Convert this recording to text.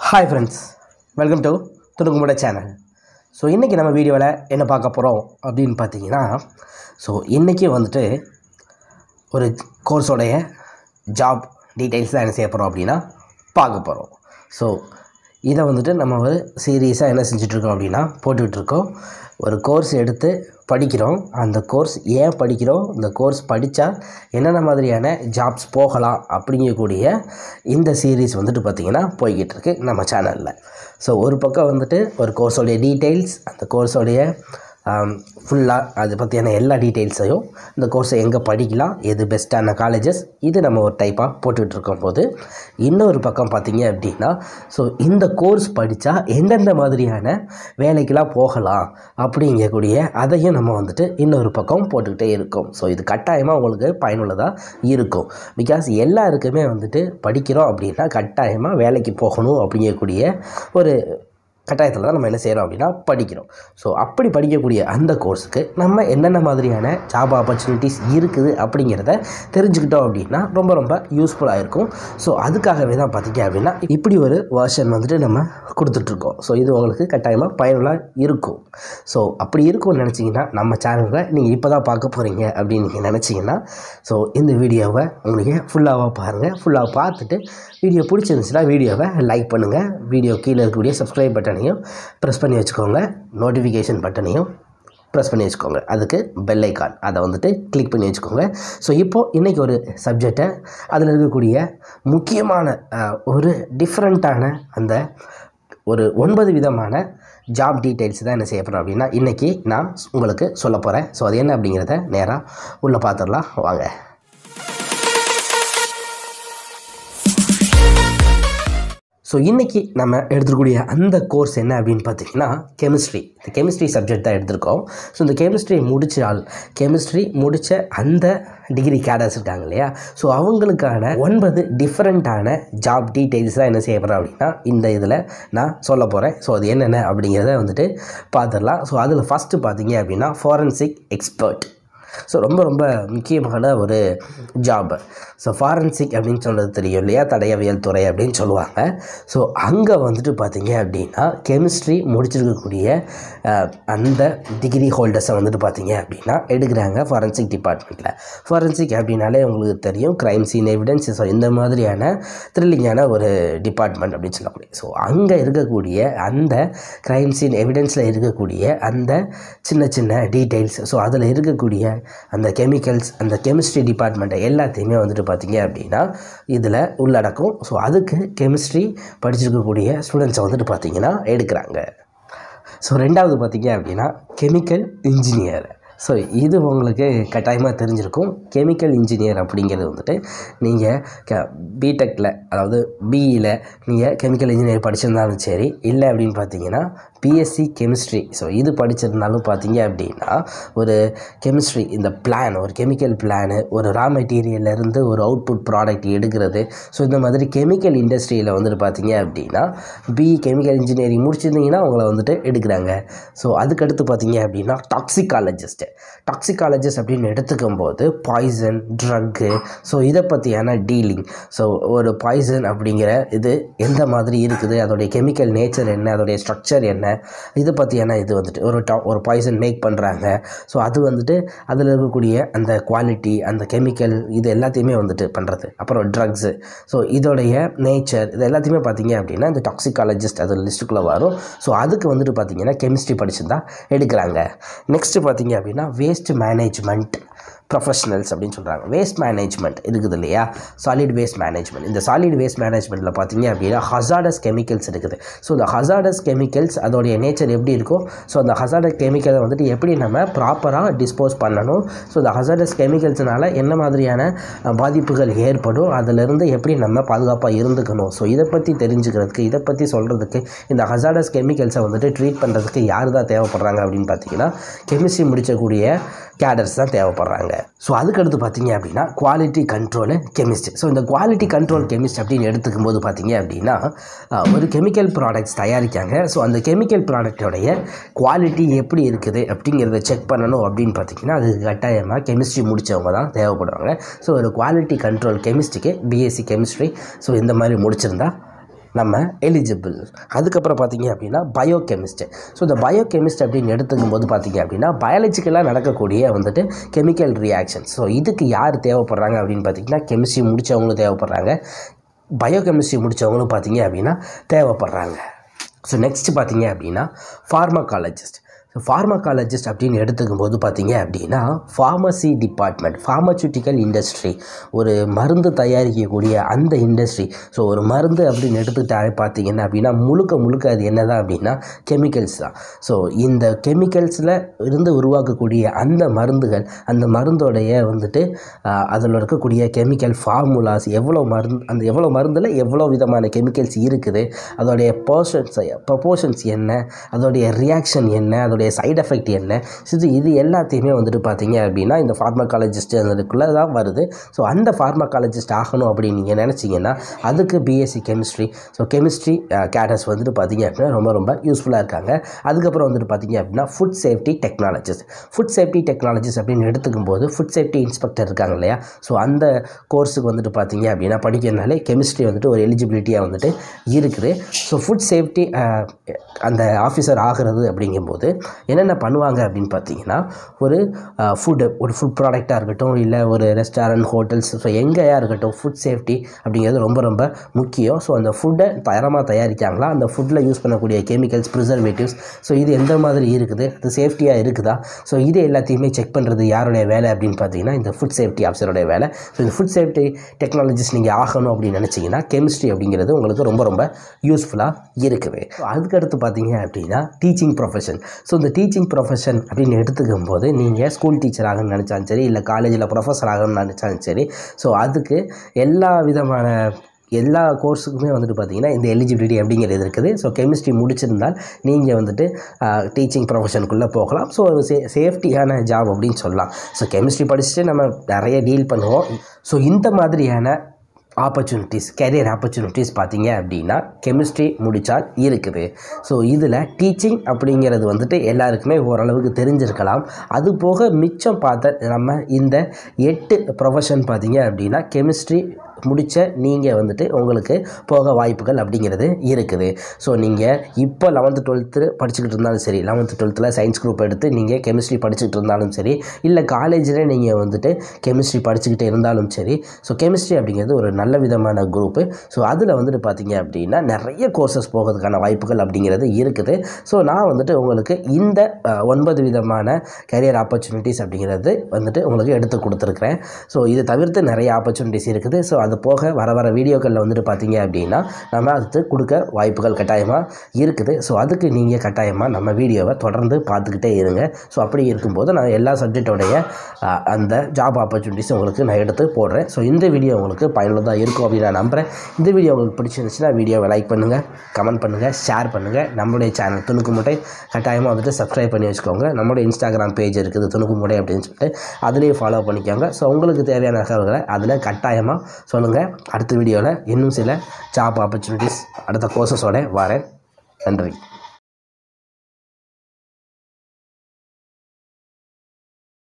hi friends welcome to துணுக்குமுட channel so இன்றைக்கி நம்ம வீடியோவில் என்ன பார்க்க போகிறோம் அப்படின்னு பார்த்தீங்கன்னா ஸோ இன்றைக்கி வந்துட்டு ஒரு கோர்ஸோடைய ஜாப் டீட்டெயில்ஸ் தான் என்ன செய்ய போகிறோம் அப்படின்னா பார்க்க போகிறோம் ஸோ இதை வந்துட்டு நம்ம ஒரு சீரியஸாக என்ன செஞ்சிட்ருக்கோம் அப்படின்னா போட்டுட்ருக்கோம் ஒரு கோர்ஸ் எடுத்து படிக்கிறோம் அந்த கோர்ஸ் ஏன் படிக்கிறோம் இந்த கோர்ஸ் படித்தா என்னென்ன மாதிரியான ஜாப்ஸ் போகலாம் அப்படிங்கக்கூடிய இந்த சீரீஸ் வந்துட்டு பார்த்திங்கன்னா போய்கிட்டு இருக்கு நம்ம சேனலில் ஸோ ஒரு பக்கம் வந்துட்டு ஒரு கோர்ஸோடைய டீட்டெயில்ஸ் அந்த கோர்ஸோடைய ஃபுல்லாக அதை பற்றியான எல்லா டீட்டெயில்ஸையும் இந்த கோர்ஸை எங்கே படிக்கலாம் எது பெஸ்ட்டான காலேஜஸ் இது நம்ம ஒரு டைப்பாக போட்டுட்ருக்கும் போது இன்னொரு பக்கம் பார்த்தீங்க அப்படின்னா ஸோ இந்த கோர்ஸ் படித்தா எந்தெந்த மாதிரியான வேலைக்கெலாம் போகலாம் அப்படிங்கக்கூடிய அதையும் நம்ம வந்துட்டு இன்னொரு பக்கம் போட்டுக்கிட்டே இருக்கோம் ஸோ இது கட்டாயமாக உங்களுக்கு பயனுள்ளதாக இருக்கும் பிகாஸ் எல்லாருக்குமே வந்துட்டு படிக்கிறோம் அப்படின்னா கட்டாயமாக வேலைக்கு போகணும் அப்படிங்கக்கூடிய ஒரு கட்டாயத்தில் தான் நம்ம என்ன செய்கிறோம் அப்படின்னா படிக்கிறோம் ஸோ அப்படி படிக்கக்கூடிய அந்த கோர்ஸுக்கு நம்ம என்னென்ன மாதிரியான ஜாப் ஆப்பர்ச்சுனிட்டிஸ் இருக்குது அப்படிங்கிறத தெரிஞ்சுக்கிட்டோம் அப்படின்னா ரொம்ப ரொம்ப யூஸ்ஃபுல்லாக இருக்கும் ஸோ அதுக்காகவே தான் பார்த்தீங்க அப்படின்னா இப்படி ஒரு வேர்ஷன் வந்துட்டு நம்ம கொடுத்துட்ருக்கோம் ஸோ இது உங்களுக்கு கட்டாயமாக பயனுள்ளாக இருக்கும் ஸோ அப்படி இருக்கும்னு நினச்சிங்கன்னா நம்ம சேனலில் நீங்கள் இப்போ தான் பார்க்க போகிறீங்க அப்படின்னு நீங்கள் நினச்சிங்கன்னா ஸோ இந்த வீடியோவை உங்களுக்கு ஃபுல்லாக பாருங்கள் ஃபுல்லாக பார்த்துட்டு வீடியோ பிடிச்சிருந்துச்சுன்னா வீடியோவை லைக் பண்ணுங்கள் வீடியோ கீழே இருக்கக்கூடிய சப்ஸ்கிரைப் பட்டனையும் ப்ரெஸ் பண்ணி வச்சுக்கோங்க நோட்டிஃபிகேஷன் பட்டனையும் ப்ரெஸ் பண்ணி வச்சுக்கோங்க அதுக்கு பெல் ஐக்கான் அதை வந்துட்டு கிளிக் பண்ணி வச்சுக்கோங்க ஸோ இப்போது இன்றைக்கி ஒரு சப்ஜெக்டை அதில் இருக்கக்கூடிய முக்கியமான அஹ், ஒரு டிஃப்ரெண்ட்டான அந்த ஒரு ஒன்பது விதமான ஜாப் டீட்டெயில்ஸ் தான் என்ன செய்ய போகிறோம் அப்படின்னா இன்றைக்கி நான் உங்களுக்கு சொல்ல போகிறேன் ஸோ அது என்ன அப்படிங்கிறத நேராக உள்ளே பார்த்துடலாம் வாங்க ஸோ இன்றைக்கி நம்ம எடுத்துக்கூடிய அந்த கோர்ஸ் என்ன அப்படின்னு பார்த்தீங்கன்னா கெமிஸ்ட்ரி இந்த கெமிஸ்ட்ரி சப்ஜெக்ட் தான் எடுத்திருக்கோம் ஸோ இந்த கெமிஸ்ட்ரி முடிச்சால் கெமிஸ்ட்ரி முடித்த அந்த டிகிரி கேடர்ஸ் இருக்காங்க இல்லையா ஸோ அவங்களுக்கான ஒன்பது டிஃப்ரெண்ட்டான ஜாப் டீட்டெயில்ஸ் தான் என்ன செய்ய போகிறேன் அப்படின்னா இந்த இதில் நான் சொல்ல போகிறேன் ஸோ அது என்னென்ன அப்படிங்கிறத வந்துட்டு பார்த்துடலாம் ஸோ அதில் ஃபஸ்ட்டு பார்த்தீங்க அப்படின்னா ஃபாரன்சிக் எக்ஸ்பர்ட் ஸோ ரொம்ப ரொம்ப முக்கியமான ஒரு ஜாப் ஸோ ஃபாரன்சிக் அப்படின்னு சொல்கிறது தெரியும் இல்லையா தடயவியல் துறை அப்படின்னு சொல்லுவாங்க ஸோ அங்கே வந்துட்டு பார்த்தீங்க அப்படின்னா கெமிஸ்ட்ரி முடிச்சிருக்கக்கூடிய அஹ், அந்த டிகிரி ஹோல்டர்ஸை வந்துட்டு பார்த்தீங்க அப்படின்னா எடுக்கிறாங்க ஃபாரன்சிக் டிபார்ட்மெண்ட்டில் ஃபாரன்சிக் அப்படின்னாலே உங்களுக்கு தெரியும் க்ரைம் சீன் எவிடன்ஸ் ஸோ இந்த மாதிரியான த்ரில்லிங்கான ஒரு டிபார்ட்மெண்ட் அப்படின்னு சொல்லக்கூடிய ஸோ அங்கே இருக்கக்கூடிய அந்த க்ரைம் சீன் எவிடன்ஸில் இருக்கக்கூடிய அந்த சின்ன சின்ன டீட்டெயில்ஸ் ஸோ அதில் இருக்கக்கூடிய அந்த கெமிக்கல்ஸ் அந்த கெமிஸ்ட்ரி டிபார்ட்மெண்ட்டை எல்லாத்தையுமே வந்துட்டு பார்த்தீங்க அப்படின்னா இதில் உள்ளடக்கும் ஸோ அதுக்கு கெமிஸ்ட்ரி படிச்சிருக்கக்கூடிய ஸ்டூடெண்ட்ஸை வந்துட்டு பார்த்தீங்கன்னா எடுக்கிறாங்க ஸோ ரெண்டாவது பார்த்தீங்க அப்படின்னா கெமிக்கல் இன்ஜினியர் ஸோ இது உங்களுக்கு கட்டாயமாக தெரிஞ்சிருக்கும் கெமிக்கல் இன்ஜினியர் அப்படிங்கிறது வந்துட்டு நீங்கள் க பிடெக்கில் அதாவது பிஇயில் நீங்கள் கெமிக்கல் இன்ஜினியர் படிச்சிருந்தாலும் சரி இல்லை அப்படின்னு பார்த்தீங்கன்னா பிஎஸ்சி கெமிஸ்ட்ரி ஸோ இது படிச்சிருந்தாலும் பார்த்தீங்க அப்படின்னா ஒரு கெமிஸ்ட்ரி இந்த பிளான் ஒரு கெமிக்கல் பிளானு ஒரு ரா மெட்டீரியல்லேருந்து ஒரு அவுட்புட் ப்ராடக்ட் எடுக்கிறது ஸோ இந்த மாதிரி கெமிக்கல் இண்டஸ்ட்ரியில் வந்துட்டு பார்த்தீங்க அப்படின்னா பிஇ கெமிக்கல் இன்ஜினியரிங் முடிச்சிருந்தீங்கன்னா உங்களை வந்துட்டு எடுக்கிறாங்க ஸோ அதுக்கடுத்து பார்த்தீங்க அப்படின்னா டாக்ஸிகாலஜிஸ்ட் டாக்ஸிகாலஜிஸ்ட் அப்படின்னு எடுத்துக்கும் போது பாய்சன் ட்ரக்கு ஸோ இதை பற்றியான டீலிங் ஸோ ஒரு பாய்சன் அப்படிங்கிற இது எந்த மாதிரி இருக்குது அதோடைய கெமிக்கல் நேச்சர் என்ன அதோடைய ஸ்ட்ரக்சர் என்ன இதை பற்றியான இது வந்துட்டு ஒரு டா ஒரு பாய்சன் மேக் பண்ணுறாங்க ஸோ அது வந்துட்டு அதில் இருக்கக்கூடிய அந்த குவாலிட்டி அந்த கெமிக்கல் இது எல்லாத்தையுமே வந்துட்டு பண்ணுறது அப்புறம் ட்ரக்ஸு ஸோ இதோடைய நேச்சர் இது எல்லாத்தையுமே பார்த்தீங்க அப்படின்னா இந்த டாக்ஸிகாலஜிஸ்ட் அது லிஸ்ட்டுக்குள்ளே வரும் ஸோ அதுக்கு வந்துட்டு பார்த்தீங்கன்னா கெமிஸ்ட்ரி படிச்சிருந்தா எடுக்கிறாங்க நெக்ஸ்ட்டு பார்த்தீங்க அப்படின்னா வேஸ்ட் மேனேஜ்மெண்ட் ப்ரொஃபஷனல்ஸ் அப்படின்னு சொல்கிறாங்க வேஸ்ட் மேனேஜ்மெண்ட் இருக்குது இல்லையா சாலிட் வேஸ்ட் மேனேஜ்மெண்ட் இந்த சாலிட் வேஸ்ட் மேனேஜ்மெண்ட்டில் பார்த்தீங்க அப்படின்னா ஹசார்டஸ் கெமிக்கல்ஸ் இருக்குது ஸோ இந்த ஹசார்டஸ் கெமிக்கல்ஸ் அதோடைய நேச்சர் எப்படி இருக்கும் ஸோ அந்த ஹசார்டஸ் கெமிக்கலை வந்துட்டு எப்படி நம்ம ப்ராப்பராக டிஸ்போஸ் பண்ணணும் ஸோ இந்த ஹசார்டஸ் கெமிக்கல்ஸ்னால என்ன மாதிரியான அஹ், பாதிப்புகள் ஏற்படும் அதிலிருந்து எப்படி நம்ம பாதுகாப்பாக இருந்துக்கணும் ஸோ இதை பற்றி தெரிஞ்சுக்கிறதுக்கு இதை பற்றி சொல்கிறதுக்கு இந்த ஹசார்டஸ் கெமிக்கல்ஸை வந்துட்டு ட்ரீட் பண்ணுறதுக்கு யார் தான் தேவைப்படுறாங்க அப்படின்னு பார்த்தீங்கன்னா கெமிஸ்ட்ரி முடிச்சக்கூடிய கேடர்ஸ் தான் தேவைப்படுறாங்க ஸோ அதுக்கடுத்து பார்த்தீங்க அப்படின்னா குவாலிட்டி கண்ட்ரோலு கெமிஸ்ட்ரி ஸோ இந்த குவாலிட்டி கண்ட்ரோல் கெமிஸ்ட் அப்படின்னு எடுத்துக்கும் போது பார்த்தீங்க அப்படின்னா அஹ், ஒரு கெமிக்கல் ப்ராடக்ட்ஸ் தயாரிக்காங்க ஸோ அந்த கெமிக்கல் ப்ராடக்டோடைய குவாலிட்டி எப்படி இருக்குது அப்படிங்கிறத செக் பண்ணணும் அப்படின்னு பார்த்தீங்கன்னா அதுக்கு கட்டாயமாக கெமிஸ்ட்ரி முடித்தவங்க தான் தேவைப்படுவாங்க ஸோ ஒரு குவாலிட்டி கண்ட்ரோல் கெமிஸ்ட்ரிக்கு பிஎஸ்சி கெமிஸ்ட்ரி ஸோ இந்த மாதிரி முடிச்சிருந்தா நம்ம எலிஜிபிள் அதுக்கப்புறம் பார்த்தீங்க அப்படின்னா பயோகெமிஸ்ட் ஸோ இந்த பயோகெமிஸ்ட் அப்படின்னு எடுத்துக்கும் போது பார்த்தீங்க அப்படின்னா பயாலஜிக்கலாக நடக்கக்கூடிய வந்துட்டு கெமிக்கல் ரியாக்ஷன் ஸோ இதுக்கு யார் தேவைப்படுறாங்க அப்படின்னு பார்த்தீங்கன்னா கெமிஸ்ட்ரி முடித்தவங்களும் தேவைப்படுறாங்க பயோகெமிஸ்ட்ரி முடித்தவங்களும் பார்த்தீங்க அப்படின்னா தேவைப்படுறாங்க ஸோ நெக்ஸ்ட் பார்த்தீங்க அப்படின்னா ஃபார்மகாலஜிஸ்ட் ஸோ ஃபார்மகாலஜிஸ்ட் அப்படின்னு எடுத்துக்கும் போது பார்த்தீங்க அப்படின்னா ஃபார்மசி டிபார்ட்மெண்ட் ஃபார்மசூட்டிக்கல் இண்டஸ்ட்ரி ஒரு மருந்து தயாரிக்கக்கூடிய அந்த இண்டஸ்ட்ரி ஸோ ஒரு மருந்து அப்படின்னு எடுத்துக்கிட்டாலே பார்த்தீங்கன்னா அப்படின்னா முழுக்க முழுக்க அது என்னதான் அப்படின்னா கெமிக்கல்ஸ் தான் ஸோ இந்த கெமிக்கல்ஸில் இருந்து உருவாக்கக்கூடிய அந்த மருந்துகள் அந்த மருந்தோடைய வந்துட்டு ஆஹ், அதில் இருக்கக்கூடிய கெமிக்கல் ஃபார்முலாஸ் எவ்வளோ மருந்து அந்த எவ்வளோ மருந்தில் எவ்வளோ விதமான கெமிக்கல்ஸ் இருக்குது அதோடைய போர்ஷன்ஸ் ப்ரொபோர்ஷன்ஸ் என்ன அதோடைய ரியாக்ஷன் என்ன அதோடைய சைடு எஃபெக்ட் என்ன இது இது எல்லாத்தையுமே வந்துட்டு பார்த்தீங்க அப்படின்னா இந்த ஃபார்மகாலஜிஸ்ட் அதுக்குள்ளே தான் வருது ஸோ அந்த ஃபார்மகாலஜிஸ்ட் ஆகணும் அப்படின்னு நீங்கள் நினச்சிங்கன்னா அதுக்கு BSc chemistry so chemistry cadres வந்துட்டு பார்த்தீங்க அப்படின்னா ரொம்ப ரொம்ப யூஸ்ஃபுல்லாக இருக்காங்க அதுக்கப்புறம் வந்துட்டு பார்த்தீங்க அப்படின்னா food safety technologist food safety technologist அப்படின்னு எடுத்துக்கும் போது ஃபுட் சேஃப்டி இன்ஸ்பெக்டர் இருக்காங்க இல்லையா ஸோ அந்த கோர்ஸுக்கு வந்துட்டு பார்த்தீங்க அப்படின்னா படிக்கிறதுனாலே கெமிஸ்ட்ரி வந்துட்டு ஒரு எலிஜிபிலிட்டியாக வந்துட்டு இருக்குது ஸோ ஃபுட் சேஃப்டி அந்த ஆஃபீஸர் ஆகிறது அப்படிங்கும்போது என்னென்ன பண்ணுவாங்க அப்படின்னு பார்த்தீங்கன்னா ஒரு ஃபுட்டு ஒரு ஃபுட் ப்ராடக்டாக இருக்கட்டும் இல்லை ஒரு ரெஸ்டாரண்ட் ஹோட்டல்ஸ் ஸோ எங்கேயா இருக்கட்டும் ஃபுட் சேஃப்டி அப்படிங்கிறது ரொம்ப ரொம்ப முக்கியம் ஸோ அந்த ஃபுட்டை தரமாக தயாரிக்காங்களா அந்த ஃபுட்டில் யூஸ் பண்ணக்கூடிய கெமிக்கல்ஸ் ப்ரிசர்வேட்டிவ்ஸ் ஸோ இது எந்த மாதிரி இருக்குது அது சேஃப்டியாக இருக்குதா ஸோ இது எல்லாத்தையுமே செக் பண்ணுறது யாருடைய வேலை அப்படின்னு பார்த்தீங்கன்னா இந்த ஃபுட் சேஃப்டி ஆஃபீஸருடைய வேலை ஸோ இந்த ஃபுட் சேஃப்டி டெக்னாலஜிஸ் நீங்கள் ஆகணும் அப்படின்னு நினச்சிங்கன்னா கெமிஸ்ட்ரி அப்படிங்கிறது உங்களுக்கு ரொம்ப ரொம்ப யூஸ்ஃபுல்லாக இருக்குது So, அதுக்கடுத்து பார்த்தீங்க அப்படின்னா டீச்சிங் ப்ரொஃபஷன் ஸோ இந்த டீச்சிங் ப்ரொஃபஷன் அப்படின்னு எடுத்துக்கும் போது நீங்கள் ஸ்கூல் டீச்சர் ஆகணும்னு நினச்சாலும் சரி இல்லை காலேஜில் ப்ரொஃபஸர் ஆகணும்னு நினச்சாலும் சரி ஸோ அதுக்கு எல்லா விதமான எல்லா கோர்ஸுக்குமே வந்துட்டு பார்த்தீங்கன்னா இந்த எலிஜிபிலிட்டி அப்படிங்கிறது இருக்குது ஸோ கெமிஸ்ட்ரி முடிச்சிருந்தால் நீங்கள் வந்துட்டு டீச்சிங் ப்ரொஃபஷனுக்குள்ளே போகலாம் ஸோ ஒரு சே சேஃப்டியான ஜாப் அப்படின்னு சொல்லலாம் ஸோ கெமிஸ்ட்ரி படிச்சுட்டு நம்ம நிறைய டீல் பண்ணுவோம் ஸோ இந்த மாதிரியான ஆப்பர்ச்சுனிட்டிஸ் கேரியர் ஆப்பர்ச்சுனிட்டிஸ் பார்த்தீங்க அப்படின்னா கெமிஸ்ட்ரி முடித்தால் இருக்குது ஸோ இதில் டீச்சிங் அப்படிங்கிறது வந்துட்டு எல்லாருக்குமே ஓரளவுக்கு தெரிஞ்சிருக்கலாம் அது போக மிச்சம் பார்த்த நம்ம இந்த எட்டு ப்ரொஃபஷன் பார்த்தீங்க அப்படின்னா கெமிஸ்ட்ரி முடித்த நீங்கள் வந்துட்டு உங்களுக்கு போக வாய்ப்புகள் அப்படிங்கிறது இருக்குது ஸோ நீங்கள் இப்போ லெவன்த்து டுவெல்த்து படிச்சுக்கிட்டு இருந்தாலும் சரி லெவன்த்து டுவெல்த்தில் சயின்ஸ் குரூப் எடுத்து நீங்கள் கெமிஸ்ட்ரி படிச்சுக்கிட்டு இருந்தாலும் சரி இல்லை காலேஜில் நீங்கள் வந்துட்டு கெமிஸ்ட்ரி படிச்சுக்கிட்டு இருந்தாலும் சரி ஸோ கெமிஸ்ட்ரி அப்படிங்கிறது ஒரு நல்ல விதமான குரூப்பு ஸோ அதில் வந்துட்டு பார்த்தீங்க அப்படின்னா நிறைய கோர்சஸ் போகிறதுக்கான வாய்ப்புகள் அப்படிங்கிறது இருக்குது ஸோ நான் வந்துட்டு உங்களுக்கு இந்த அஹ், ஒன்பது விதமான கரியர் ஆப்பர்ச்சுனிட்டிஸ் அப்படிங்கிறது வந்துட்டு உங்களுக்கு எடுத்து கொடுத்துருக்குறேன் ஸோ இது தவிர்த்து நிறைய ஆப்பர்ச்சுனிட்டிஸ் இருக்குது ஸோ அது போக வர வர வீடியோக்களில் வந்துட்டு பார்த்தீங்க அப்படின்னா நம்ம அதுக்கு கொடுக்க வாய்ப்புகள் கட்டாயமாக இருக்குது ஸோ அதுக்கு நீங்கள் கட்டாயமாக நம்ம வீடியோவை தொடர்ந்து பார்த்துக்கிட்டே இருங்க ஸோ அப்படி இருக்கும்போது நான் எல்லா சப்ஜெக்டோடைய அஹ், அந்த ஜாப் ஆப்பர்ச்சுனிட்டிஸ் உங்களுக்கு நான் எடுத்து போடுறேன் ஸோ இந்த வீடியோ உங்களுக்கு பயனுள்ளதாக இருக்கும் அப்படின்னு நான் நம்புகிறேன் இந்த வீடியோ உங்களுக்கு பிடிச்சிருந்துச்சுன்னா வீடியோவை லைக் பண்ணுங்கள் கமெண்ட் பண்ணுங்கள் ஷேர் பண்ணுங்கள் நம்மளுடைய சேனல் துணுக்கு முட்டை கட்டாயமாக வந்துட்டு சப்ஸ்கிரைப் பண்ணி வச்சுக்கோங்க நம்மளுடைய இன்ஸ்டாகிராம் பேஜ் இருக்குது துணுக்கு முட்டை அப்படின்னு சொல்லிட்டு அதுலேயும் ஃபாலோ பண்ணிக்கோங்க ஸோ உங்களுக்கு தேவையான தகவல்களை அதில் கட்டாயமாக சொல்லுங்கள் அடுத்த வீடியோவில் இன்னும் சில ஜாப் ஆப்பர்ச்சுனிட்டிஸ் அடுத்த கோர்சஸோட வரேன் நன்றி